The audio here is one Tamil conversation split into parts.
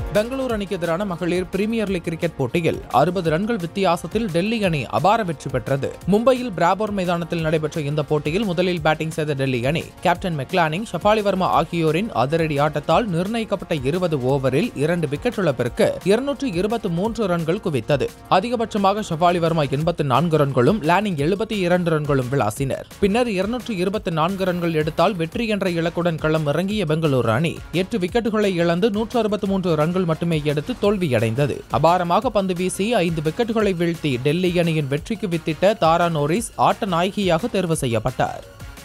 பெங்களூரு அணிக்கு எதிரான மகளிர் பிரீமியர் லீக் கிரிக்கெட் போட்டியில் அறுபது ரன்கள் வித்தியாசத்தில் டெல்லி அணி அபார வெற்றி பெற்றது மும்பையில் பிராபோர் மைதானத்தில் நடைபெற்ற இந்த போட்டியில் முதலில் பேட்டிங் செய்த டெல்லி அணி கேப்டன் மெக்லானிங் ஷபாலி வர்மா ஆகியோரின் அதிரடி ஆட்டத்தால் நிர்ணயிக்கப்பட்ட இருபது ஓவரில் இரண்டு விக்கெட் இழப்பிற்கு இருநூற்று இருபத்தி மூன்று ரன்கள் குவித்தது அதிகபட்சமாக ஷபாலி வர்மா எண்பத்து நான்கு ரன்களும் லேனிங் எழுபத்தி இரண்டு ரன்களும் விளாசினர் பின்னர் இருநூற்று இருபத்தி நான்கு ரன்கள் எடுத்தால் வெற்றி என்ற இலக்குடன் களம் இறங்கிய பெங்களூரு அணி எட்டு விக்கெட்டுகளை இழந்து நூற்று அறுபத்தி மூன்று ரன்கள் மட்டுமே எடுத்து தோல்வியடைந்தது அபாரமாக பந்து வீசி ஐந்து விக்கெட்டுகளை வீழ்த்தி டெல்லி அணியின் வெற்றிக்கு வித்திட்ட தாரா நோரிஸ் ஆட்ட நாயகியாக தேர்வு செய்யப்பட்டார்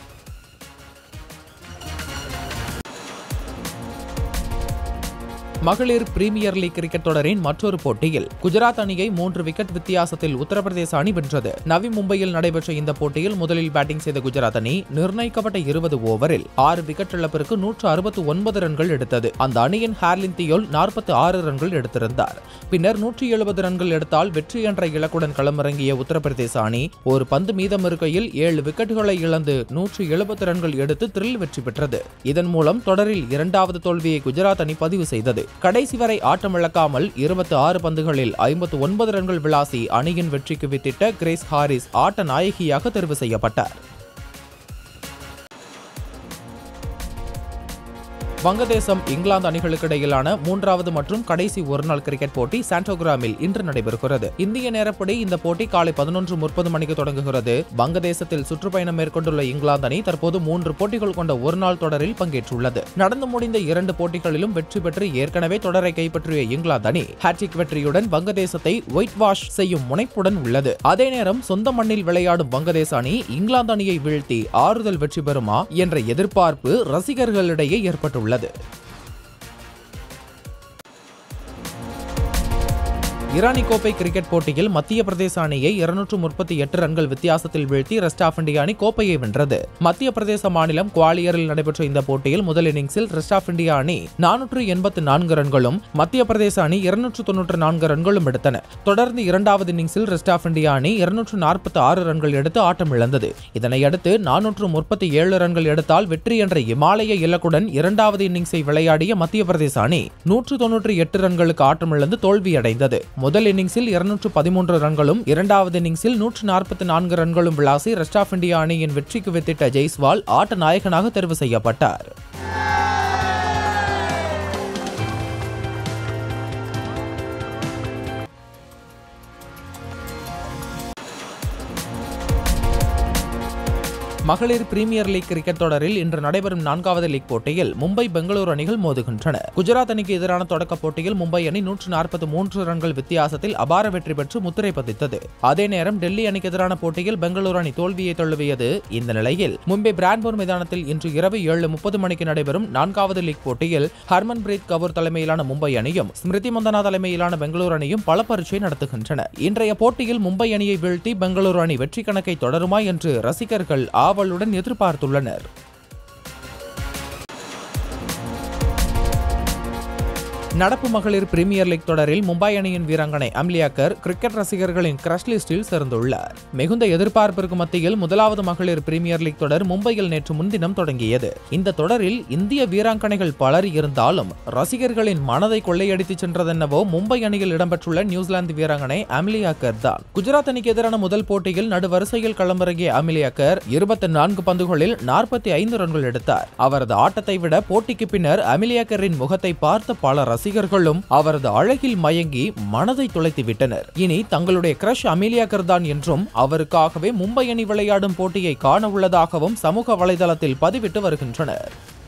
மகளிர் பிரீமியர் லீக் கிரிக்கெட் தொடரின் மற்றொரு போட்டியில் குஜராத் அணியை மூன்று விக்கெட் வித்தியாசத்தில் உத்தரப்பிரதேச அணி வென்றது நவி மும்பையில் நடைபெற்ற இந்த போட்டியில் முதலில் பேட்டிங் செய்த குஜராத் அணி நிர்ணயிக்கப்பட்ட இருபது ஓவரில் ஆறு விக்கெட் இழப்பிற்கு நூற்று அறுபத்து ஒன்பது ரன்கள் எடுத்தது அந்த அணியின் ஹார்லின் தியோல் நாற்பத்தி ஆறு ரன்கள் எடுத்திருந்தார் பின்னர் நூற்றி எழுபது ரன்கள் எடுத்தால் வெற்றி என்ற இலக்குடன் களமிறங்கிய உத்தரப்பிரதேச அணி ஒரு பந்து மீதம் இருக்கையில் ஏழு விக்கெட்டுகளை இழந்து நூற்று எழுபது ரன்கள் எடுத்து த்ரில் வெற்றி பெற்றது இதன் மூலம் தொடரில் இரண்டாவது தோல்வியை குஜராத் அணி பதிவு செய்தது கடைசி வரை ஆட்டமிழக்காமல் இருபத்தி ஆறு பந்துகளில் ஐம்பத்து ஒன்பது ரன்கள் விளாசி அணியின் வெற்றிக்கு வித்திட்ட கிரேஸ் ஹாரிஸ் ஆட்ட நாயகியாக தேர்வு செய்யப்பட்டார் வங்கதேசம் இங்கிலாந்து அணிகளுக்கு இடையிலான மூன்றாவது மற்றும் கடைசி ஒருநாள் கிரிக்கெட் போட்டி சாண்டோகிராமில் இன்று நடைபெறுகிறது இந்திய நேரப்படி இந்த போட்டி காலை பதினொன்று முப்பது மணிக்கு தொடங்குகிறது வங்கதேசத்தில் சுற்றுப்பயணம் மேற்கொண்டுள்ள இங்கிலாந்து அணி தற்போது மூன்று போட்டிகள் கொண்ட ஒருநாள் தொடரில் பங்கேற்றுள்ளது நடந்து முடிந்த இரண்டு போட்டிகளிலும் வெற்றி பெற்று ஏற்கனவே தொடரை கைப்பற்றிய இங்கிலாந்து அணி ஹாட்ரிக் வெற்றியுடன் வங்கதேசத்தை ஒயிட் வாஷ் செய்யும் முனைப்புடன் உள்ளது அதே நேரம் சொந்த மண்ணில் விளையாடும் வங்கதேச அணி இங்கிலாந்து அணியை வீழ்த்தி ஆறுதல் வெற்றி பெறுமா என்ற எதிர்பார்ப்பு ரசிகர்களிடையே ஏற்பட்டுள்ளது உள்ளது இரானி கோப்பை கிரிக்கெட் போட்டியில் மத்திய பிரதேச அணியை இருநூற்று முப்பத்தி எட்டு ரன்கள் வித்தியாசத்தில் வீழ்த்தி ரெஸ்ட் ஆஃப் இந்தியா அணி கோப்பையை வென்றது மத்திய பிரதேச மாநிலம் குவாலியரில் நடைபெற்ற இந்த போட்டியில் முதல் இன்னிங்ஸில் ரெஸ்ட் ஆஃப் இந்தியா அணி நானூற்று எண்பத்து நான்கு ரன்களும் மத்திய பிரதேச அணி இருநூற்று தொன்னூற்று நான்கு ரன்களும் எடுத்தன தொடர்ந்து இரண்டாவது இன்னிங்ஸில் ரெஸ்ட் ஆஃப் இந்தியா அணி இருநூற்று நாற்பத்தி ஆறு ரன்கள் எடுத்து ஆட்டம் இழந்தது இதனையடுத்து நானூற்று முப்பத்தி ஏழு ரன்கள் எடுத்தால் வெற்றி என்ற இமாலய இலக்குடன் இரண்டாவது இன்னிங்ஸை விளையாடிய மத்திய பிரதேச அணி நூற்று தொன்னூற்றி எட்டு ரன்களுக்கு ஆட்டம் இழந்து தோல்வியடைந்தது முதல் இன்னிங்ஸில் இருநூற்று பதிமூன்று ரன்களும் இரண்டாவது இன்னிங்ஸில் நூற்று நாற்பத்தி நான்கு ரன்களும் விளாசி ரெஸ்ட் ஆஃப் இந்தியா அணியின் வெற்றிக்கு வித்திட்ட ஜெய்ஸ்வால் ஆட்ட நாயகனாக தேர்வு செய்யப்பட்டார் மகளிர் பிரீமியர் லீக் கிரிக்கெட் தொடரில் இன்று நடைபெறும் நான்காவது லீக் போட்டியில் மும்பை பெங்களூரு அணிகள் மோதுகின்றன குஜராத் அணிக்கு எதிரான தொடக்க போட்டியில் மும்பை அணி நூற்று நாற்பத்தி மூன்று ரன்கள் வித்தியாசத்தில் அபார வெற்றி பெற்று முத்திரை பதித்தது அதே நேரம் டெல்லி அணிக்கு எதிரான போட்டியில் பெங்களூரு அணி தோல்வியை தழுவியது இந்த நிலையில் மும்பை பிரான்பூர் மைதானத்தில் இன்று இரவு ஏழு முப்பது மணிக்கு நடைபெறும் நான்காவது லீக் போட்டியில் ஹர்மன் பிரீத் கபூர் தலைமையிலான மும்பை அணியும் ஸ்மிருதி மந்தனா தலைமையிலான பெங்களூரு அணியும் பல பரீட்சை நடத்துகின்றன இன்றைய போட்டியில் மும்பை அணியை வீழ்த்தி பெங்களூரு அணி வெற்றி கணக்கை தொடருமா என்று ரசிகர்கள் ஆவலுடன் எதிர்பார்த்துள்ளனர் நடப்பு மகளிர் பிரீமியர் லீக் தொடரில் மும்பை அணியின் வீராங்கனை அம்லியாக்கர் கிரிக்கெட் ரசிகர்களின் கிரஷ் லிஸ்டில் சேர்ந்துள்ளார் மிகுந்த எதிர்பார்ப்பிற்கு மத்தியில் முதலாவது மகளிர் பிரீமியர் லீக் தொடர் மும்பையில் நேற்று முன்தினம் தொடங்கியது இந்த தொடரில் இந்திய வீராங்கனைகள் பலர் இருந்தாலும் ரசிகர்களின் மனதை கொள்ளையடித்து சென்றதென்னவோ மும்பை அணியில் இடம்பெற்றுள்ள நியூசிலாந்து வீராங்கனை அமிலியாக்கர் தான் குஜராத் அணிக்கு எதிரான முதல் போட்டியில் நடுவரிசையில் களமிறங்கிய அமிலியாக்கர் இருபத்தி நான்கு பந்துகளில் நாற்பத்தி ஐந்து ரன்கள் எடுத்தார் அவரது ஆட்டத்தை விட போட்டிக்கு பின்னர் அமிலியாக்கரின் முகத்தை பார்த்த பல ரசிகர்களும் அவரது அழகில் மயங்கி மனதை துளைத்து விட்டனர் இனி தங்களுடைய கிரஷ் அமிலியாக்கர் தான் என்றும் அவருக்காகவே மும்பை அணி விளையாடும் போட்டியை காண உள்ளதாகவும் சமூக வலைதளத்தில் பதிவிட்டு வருகின்றனர்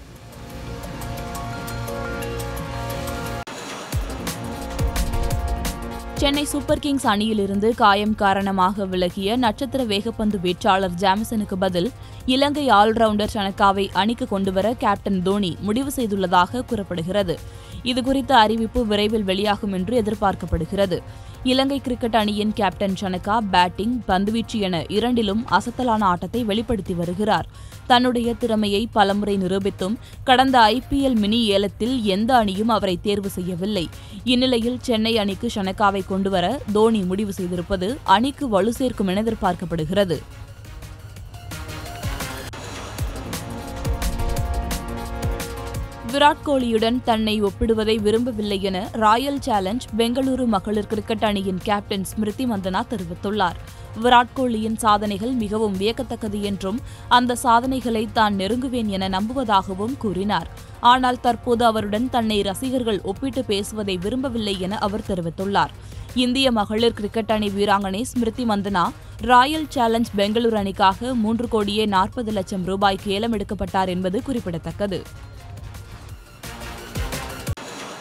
சென்னை சூப்பர் கிங்ஸ் அணியிலிருந்து காயம் காரணமாக விலகிய நட்சத்திர வேகப்பந்து வீச்சாளர் ஜாம்சனுக்கு பதில் இலங்கை ஆல்ரவுண்டர் சனக்காவை அணிக்கு கொண்டுவர கேப்டன் தோனி முடிவு செய்துள்ளதாக கூறப்படுகிறது இதுகுறித்த அறிவிப்பு விரைவில் வெளியாகும் என்று எதிர்பார்க்கப்படுகிறது இலங்கை கிரிக்கெட் அணியின் கேப்டன் சனகா பேட்டிங் பந்துவீச்சு என இரண்டிலும் அசத்தலான ஆட்டத்தை வெளிப்படுத்தி வருகிறார் தன்னுடைய திறமையை பலமுறை நிரூபித்தும் கடந்த ஐபிஎல் மினி ஏலத்தில் எந்த அணியும் அவரை தேர்வு செய்யவில்லை இந்நிலையில் சென்னை அணிக்கு ஷனக்காவை கொண்டுவர தோனி முடிவு செய்திருப்பது அணிக்கு வலு சேர்க்கும் என எதிர்பார்க்கப்படுகிறது விராட் கோலியுடன் தன்னை ஒப்பிடுவதை விரும்பவில்லை என ராயல் சேலஞ்ச் பெங்களூரு மகளிர் கிரிக்கெட் அணியின் கேப்டன் ஸ்மிருதி மந்தனா தெரிவித்துள்ளார் விராட் கோலியின் சாதனைகள் மிகவும் வியக்கத்தக்கது என்றும் அந்த சாதனைகளை தான் நெருங்குவேன் என நம்புவதாகவும் கூறினார் ஆனால் தற்போது அவருடன் தன்னை ரசிகர்கள் ஒப்பிட்டு பேசுவதை விரும்பவில்லை என அவர் தெரிவித்துள்ளார் இந்திய மகளிர் கிரிக்கெட் அணி வீராங்கனை ஸ்மிருதி மந்தனா ராயல் சேலஞ்ச் பெங்களூரு அணிக்காக மூன்று கோடியே நாற்பது லட்சம் ரூபாய்க்கு ஏலம் எடுக்கப்பட்டார் என்பது குறிப்பிடத்தக்கது